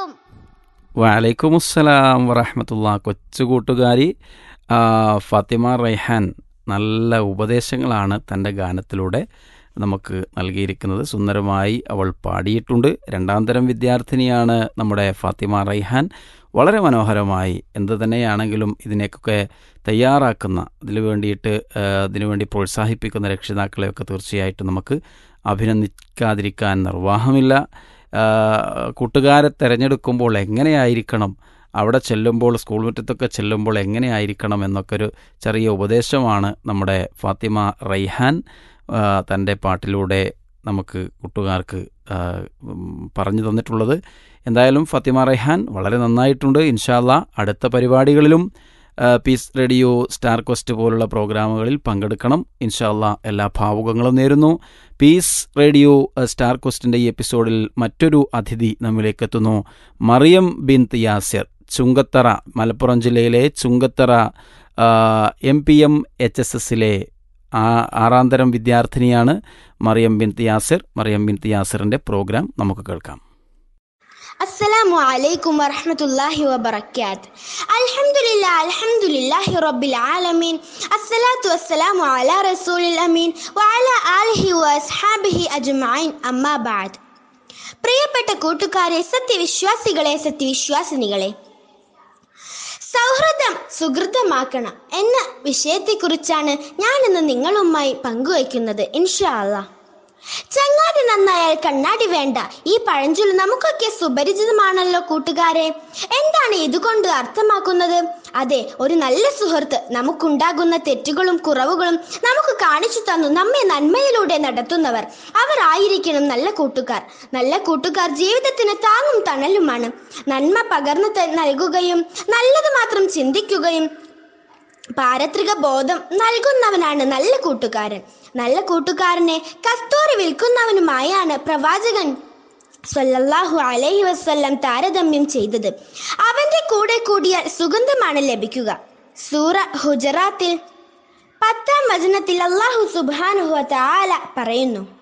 അലൈക്കും വലൈക്കുമുസ്സലാം വറഹമത്തുള്ള കൊച്ചു കൂട്ടുകാരി ആ, ഫാത്തിമ റൈഹാൻ നല്ല ഉപദേശങ്ങളാണ് തൻ്റെ ഗാനത്തിലൂടെ നമുക്ക് നൽകിയിരിക്കുന്നത് സുന്ദരമായി അവൾ പാടിയിട്ടുണ്ട് രണ്ടാം തരം വിദ്യാർത്ഥിനിയാണ് നമ്മുടെ ഫാത്തിമ റൈഹാൻ വളരെ മനോഹരമായി എന്ത് തന്നെയാണെങ്കിലും ഇതിനെയൊക്കെ തയ്യാറാക്കുന്ന ഇതിനു വേണ്ടിയിട്ട് ആ, ഇതിനു വേണ്ടി പ്രോത്സാഹിപ്പിക്കുന്ന രക്ഷിതാക്കളെയൊക്കെ തീർച്ചയായിട്ടും നമുക്ക് അഭിനന്ദിക്കാതിരിക്കാൻ നിർവാഹമില്ല ആ, കൂട്ടുകാരെ തിരഞ്ഞെടുക്കുമ്പോൾ എങ്ങനെയായിരിക്കണം അവിടെ ചെല്ലുമ്പോൾ സ്കൂൾ മുറ്റത്തൊക്കെ ചെല്ലുമ്പോൾ എങ്ങനെയായിരിക്കണം എന്നൊക്കെ ഒരു ചെറിയ ഉപദേശമാണ് നമ്മുടെ ഫാത്തിമ റൈഹാൻ ആ, തൻ്റെ പാട്ടിലൂടെ നമുക്ക് കൂട്ടുകാർക്ക് ആ, ഉം, പറഞ്ഞു തന്നിട്ടുള്ളത് എന്തായാലും ഫാത്തിമ റൈഹാൻ വളരെ നന്നായിട്ടുണ്ട് ഇൻഷാല്ല അടുത്ത പരിപാടികളിലും ആ, പീസ് റേഡിയോ സ്റ്റാർ ക്വസ്റ്റ് പോലുള്ള പ്രോഗ്രാമുകളിൽ പങ്കെടുക്കണം ഇൻഷാല്ല എല്ലാ ഭാവുകങ്ങളും നേരുന്നു പീസ് റേഡിയോ ആ, സ്റ്റാർ ക്വസ്റ്റിൻ്റെ ഈ എപ്പിസോഡിൽ മറ്റൊരു അതിഥി നമ്മിലേക്ക് എത്തുന്നു മറിയം ബിൻ യാസിർ ചുങ്കത്തറ മലപ്പുറം ജില്ലയിലെ Chungathara M P M H S എസിലെ ആറാം തരം വിദ്യാർത്ഥിനിയാണ് മറിയം ബിൻ യാസിർ മറിയം ബിൻ യാസിറിൻ്റെ പ്രോഗ്രാം നമുക്ക് കേൾക്കാം السلام عليكم ورحمة الله وبركاته الحمد لله الحمد لله رب العالمين الصلاة والسلام على رسول الأمين وعلى آله وأصحابه أجمعين أما بعد പ്രിയപ്പെട്ട കൂട്ടുകാരെ സത്യവിശ്വാസികളെ സത്യവിശ്വാസിനികളെ സൗഹൃദം സുഹൃതമാക്കണം എന്ന വിഷയത്തെക്കുറിച്ചാണ് ഞാൻ ഇന്ന് നിങ്ങളുമായി പങ്കുവയ്ക്കുന്നത് ഇൻഷാ അല്ലാ ചങ്ങാതി നന്നായാൽ കണ്ണാടി വേണ്ട ഈ പഴഞ്ചൊല്ല് നമുക്കൊക്കെ സുപരിചിതമാണല്ലോ കൂട്ടുകാരെ എന്താണ് ഇതുകൊണ്ട് അർത്ഥമാക്കുന്നത് അതെ ഒരു നല്ല സുഹൃത്ത് നമുക്കുണ്ടാകുന്ന തെറ്റുകളും കുറവുകളും നമുക്ക് കാണിച്ചു തന്നു നമ്മെ നന്മയിലൂടെ നടത്തുന്നവർ അവർ ആയിരിക്കണം നല്ല കൂട്ടുകാർ നല്ല കൂട്ടുകാർ ജീവിതത്തിന് താങ്ങും തണലുമാണ് നന്മ പകർന്നു ത- നൽകുകയും നല്ലത് മാത്രം ചിന്തിക്കുകയും പാരത്രിക ബോധം നൽകുന്നവനാണ് നല്ല കൂട്ടുകാരൻ നല്ല കൂട്ടുകാരനെ കസ്തൂരി വിൽക്കുന്നവനുമായാണ് പ്രവാചകൻ സ്വല്ലല്ലാഹു അലൈഹി വസല്ലം താരതമ്യം ചെയ്തത് അവന്റെ കൂടെ കൂടിയാൽ സുഗന്ധമാണ് ലഭിക്കുക സൂറ ഹുജറാത്തിൽ പത്താം വചനത്തിൽ അള്ളാഹു സുബ്ഹാനഹു വ തആല പറയുന്നു